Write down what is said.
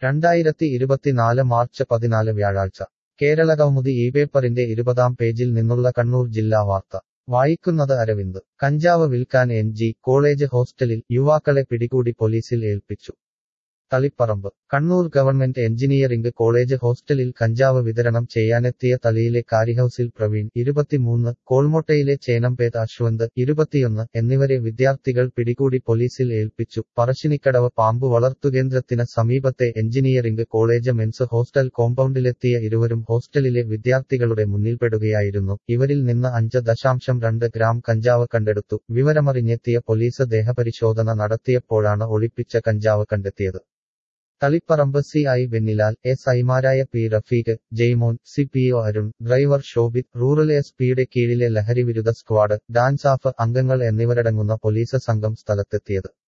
രണ്ടായിരത്തി ഇരുപത്തിനാല് മാർച്ച് പതിനാല് വ്യാഴാഴ്ച കേരളകൗമുദി ഈ പേപ്പറിന്റെ ഇരുപതാം പേജിൽ നിന്നുള്ള കണ്ണൂർ ജില്ലാ വാർത്ത വായിക്കുന്നത് അരവിന്ദ് കഞ്ചാവ് വിൽക്കാൻ എൻ ജി കോളേജ് ഹോസ്റ്റലിൽ യുവാക്കളെ പിടികൂടി പോലീസിൽ ഏൽപ്പിച്ചു Thaliparamba Kannur government engineering college ഹോസ്റ്റലിൽ കഞ്ചാവ് വിതരണം ചെയ്യാനെത്തിയ തളിയിലെ കാരിഹൌസിൽ പ്രവീൺ ഇരുപത്തിമൂന്ന് കോൾമോട്ടയിലെ ചേനമ്പേത് അശ്വന്ത് ഇരുപത്തിയൊന്ന് എന്നിവരെ വിദ്യാർത്ഥികൾ പിടികൂടി പോലീസിൽ ഏൽപ്പിച്ചു പറശ്ശിനിക്കടവ് പാമ്പ് വളർത്തുകേന്ദ്രത്തിന് സമീപത്തെ എഞ്ചിനീയറിംഗ് കോളേജ് മെൻസ് ഹോസ്റ്റൽ കോമ്പൗണ്ടിലെത്തിയ ഇരുവരും ഹോസ്റ്റലിലെ വിദ്യാർത്ഥികളുടെ മുന്നിൽപ്പെടുകയായിരുന്നു ഇവരിൽ നിന്ന് അഞ്ച് ദശാംശം രണ്ട് ഗ്രാം കഞ്ചാവ് കണ്ടെടുത്തു വിവരമറിഞ്ഞെത്തിയ പോലീസ് ദേഹപരിശോധന നടത്തിയപ്പോഴാണ് ഒളിപ്പിച്ച കഞ്ചാവ് കണ്ടെത്തിയത് Thaliparamba C I Bennylal S ഐമാരായ P Rafeeq Jaimon C P O Arun driver Shobith rural S പിയുടെ കീഴിലെ ലഹരിവിരുദ്ധ സ്ക്വാഡ് ഡാൻസാഫ് അംഗങ്ങൾ എന്നിവരടങ്ങുന്ന പോലീസ് സംഘം സ്ഥലത്തെത്തിയത്